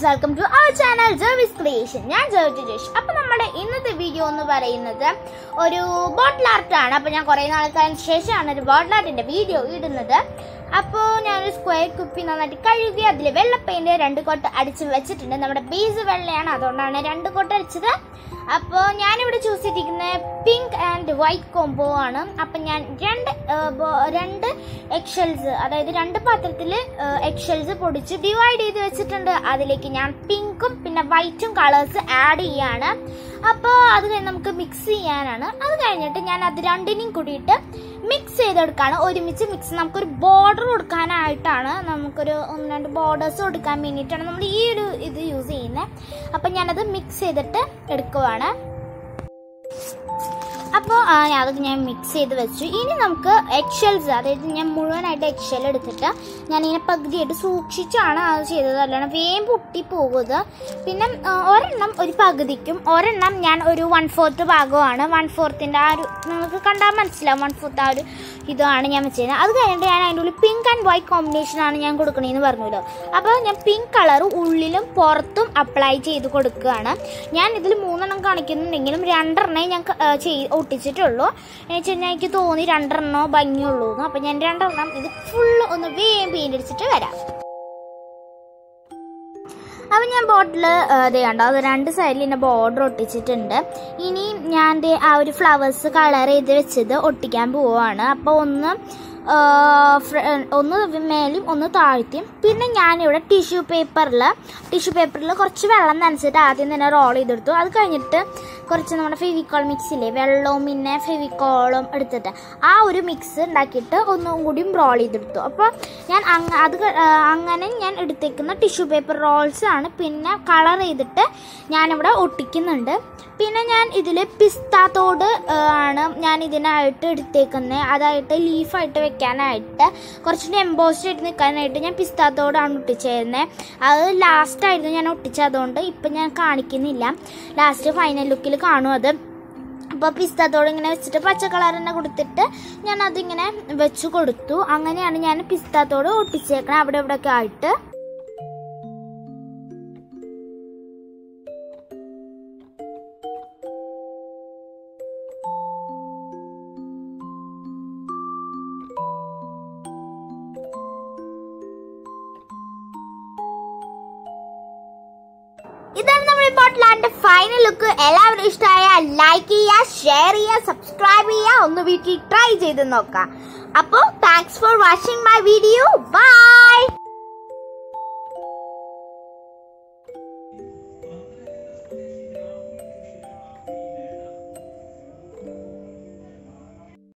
welcome to our channel Jarvis Creation ഞാൻ Joji Josh അപ്പൊ നമ്മുടെ ഇന്നത്തെ വീഡിയോ എന്ന് പറയുന്നത് ഒരു ബോട്ടിൽ ആർട്ടാണ് അപ്പൊ ഞാൻ കുറെ നാൾക്കാലത്തിന് ശേഷമാണ് ഒരു ബോട്ടിൽ ആർട്ടിന്റെ വീഡിയോ ഇടുന്നത് അപ്പോൾ ഞാനൊരു സ്ക്വയർ കുപ്പി നന്നായിട്ട് കഴുകി അതിൽ വെള്ള പെയിന്റ് രണ്ട് കോട്ട് അടിച്ച് വെച്ചിട്ടുണ്ട് നമ്മുടെ ബേസ് വെള്ളയാണ് അതുകൊണ്ടാണ് രണ്ട് കോട്ട് അടിച്ചത് അപ്പോൾ ഞാനിവിടെ ചൂസ് ചെയ്തിരിക്കുന്നത് പിങ്ക് ആൻഡ് വൈറ്റ് കോംബോ ആണ് അപ്പം ഞാൻ രണ്ട് ആ, ബോ- രണ്ട് എക്ഷെൽസ് അതായത് രണ്ട് പാത്രത്തിൽ എക്ഷെൽസ് പൊടിച്ച് ഡിവൈഡ് ചെയ്ത് വെച്ചിട്ടുണ്ട് അതിലേക്ക് ഞാൻ പിങ്കും പിന്നെ വൈറ്റും കളേഴ്സ് ആഡ് ചെയ്യാണ് അപ്പോൾ അത് കഴിഞ്ഞ് നമുക്ക് മിക്സ് ചെയ്യാനാണ് അത് കഴിഞ്ഞിട്ട് ഞാൻ അത് രണ്ടിനെയും കൂടിയിട്ട് മിക്സ് ചെയ്തെടുക്കാണ് ഒരുമിച്ച് മിക്സ് നമുക്കൊരു ബോർഡർ കൊടുക്കാനായിട്ടാണ് നമുക്കൊരു ഒന്ന് രണ്ട് ബോർഡേഴ്സ് കൊടുക്കാൻ വേണ്ടിയിട്ടാണ് നമ്മൾ ഈ ഒരു ഇത് യൂസ് ചെയ്യുന്നത് അപ്പം ഞാനത് മിക്സ് ചെയ്തിട്ട് എടുക്കുവാണ് അപ്പോൾ അത് ഞാൻ മിക്സ് ചെയ്ത് വെച്ചു ഇനി നമുക്ക് എക്ഷെൽസ് അതായത് ഞാൻ മുഴുവനായിട്ട് എക്ഷെൽ എടുത്തിട്ട് ഞാൻ ഇതിനെ പകുതിയായിട്ട് സൂക്ഷിച്ചാണ് അത് ചെയ്തത് അല്ലാണ്ട് വേഗം പൊട്ടി പോകുന്നത് പിന്നെ ആ, ഒരെണ്ണം ഒരു പകുതിക്കും ഒരെണ്ണം ഞാൻ ഒരു വൺ ഫോർത്ത് ഭാഗമാണ് വൺ ഫോർത്തിൻ്റെ ആ ഒരു നിങ്ങൾക്ക് കണ്ടാൽ മനസ്സിലാവും വൺ ഫോർത്ത് ആ ഒരു ഇതാണ് ഞാൻ വെച്ചത് അത് കഴിഞ്ഞിട്ട് ഞാൻ അതിൻ്റെ ഉള്ളിൽ പിങ്ക് ആൻഡ് വൈറ്റ് കോമ്പിനേഷനാണ് ഞാൻ കൊടുക്കണേന്ന് പറഞ്ഞല്ലോ അപ്പോൾ ഞാൻ പിങ്ക് കളർ ഉള്ളിലും പുറത്തും അപ്ലൈ ചെയ്ത് കൊടുക്കുകയാണ് ഞാൻ ഇതിൽ മൂന്നെണ്ണം കാണിക്കുന്നുണ്ടെങ്കിലും രണ്ടെണ്ണേ ഞാൻ ക- ആ, ചെയ് ഒട്ടിച്ചിട്ടുള്ളൂ എന്ന് വെച്ച് കഴിഞ്ഞാൽ എനിക്ക് തോന്നി രണ്ടെണ്ണോ ഭംഗിയുള്ളൂ എന്ന് അപ്പം ഞാൻ രണ്ടെണ്ണം ഇത് ഫുള്ള് ഒന്ന് വേഗം പെയിൻ്റ് അടിച്ചിട്ട് വരാം അപ്പം ഞാൻ ബോട്ടിൽ ഇത് കണ്ടോ അത് രണ്ട് സൈഡിൽ ഇതിൻ്റെ ബോർഡർ ഒട്ടിച്ചിട്ടുണ്ട് ഇനി ഞാൻ ദേ ആ ഒരു ഫ്ലവേഴ്സ് കളർ ചെയ്ത് വെച്ചത് ഒട്ടിക്കാൻ പോവുകയാണ് അപ്പോൾ ഒന്ന് ആ, ഫ്ര- ഒന്ന് മേലും ഒന്ന് താഴ്ത്തിയും പിന്നെ ഞാനിവിടെ ടിഷ്യൂ പേപ്പറിൽ ടിഷ്യൂ പേപ്പറിൽ കുറച്ച് വെള്ളം നനച്ചിട്ട് ആദ്യം തന്നെ റോൾ ചെയ്തെടുത്തു അത് കഴിഞ്ഞിട്ട് കുറച്ച് നമ്മുടെ ഫെവിക്കോൾ മിക്സില്ലേ വെള്ളവും പിന്നെ ഫെവിക്കോളും എടുത്തിട്ട് ആ ഒരു മിക്സ് ഉണ്ടാക്കിയിട്ട് ഒന്നും കൂടിയും റോൾ ചെയ്തെടുത്തു അപ്പോൾ ഞാൻ അങ്ങ അത് ക- ആ, അങ്ങനെ ഞാൻ എടുത്തേക്കുന്ന ടിഷ്യൂ പേപ്പർ റോൾസ് ആണ് പിന്നെ കളർ ചെയ്തിട്ട് ഞാനിവിടെ ഒട്ടിക്കുന്നുണ്ട് പിന്നെ ഞാൻ ഇതിൽ പിസ്താത്തോട് ആണ് ഞാൻ ഇതിനായിട്ട് എടുത്തേക്കുന്നത് അതായിട്ട് ലീഫായിട്ട് വെക്കാനായിട്ട് കുറച്ചുകൂടി എംബോസ്ഡ് ആയിട്ട് നിൽക്കാനായിട്ട് ഞാൻ പിസ്താത്തോടാണ് ഒട്ടിച്ചിരുന്നത് അത് ലാസ്റ്റായിരുന്നു ഞാൻ ഒട്ടിച്ചതുകൊണ്ട് ഇപ്പം ഞാൻ കാണിക്കുന്നില്ല ലാസ്റ്റ് ഫൈനൽ ലുക്കിൽ കാണും അത് അപ്പോൾ പിസ്താത്തോട് ഇങ്ങനെ വെച്ചിട്ട് പച്ച കളർ തന്നെ കൊടുത്തിട്ട് ഞാൻ അതിങ്ങനെ വെച്ച് കൊടുത്തു അങ്ങനെയാണ് ഞാൻ പിസ്താത്തോട് ഒട്ടിച്ചേക്കണത് അവിടെ ഇവിടെയൊക്കെ ആയിട്ട് ഇതാണ് നമ്മുടെ ബോട്ടിലാന്റെ ഫൈനൽ ലുക്ക് എല്ലാവരും ഇഷ്ടമായ ലൈക്ക് ചെയ്യുക ഷെയർ ചെയ്യുക സബ്സ്ക്രൈബ് ചെയ്യുക ഒന്ന് വീട്ടിൽ ട്രൈ ചെയ്ത് നോക്കാം അപ്പോൾ thanks for watching my video by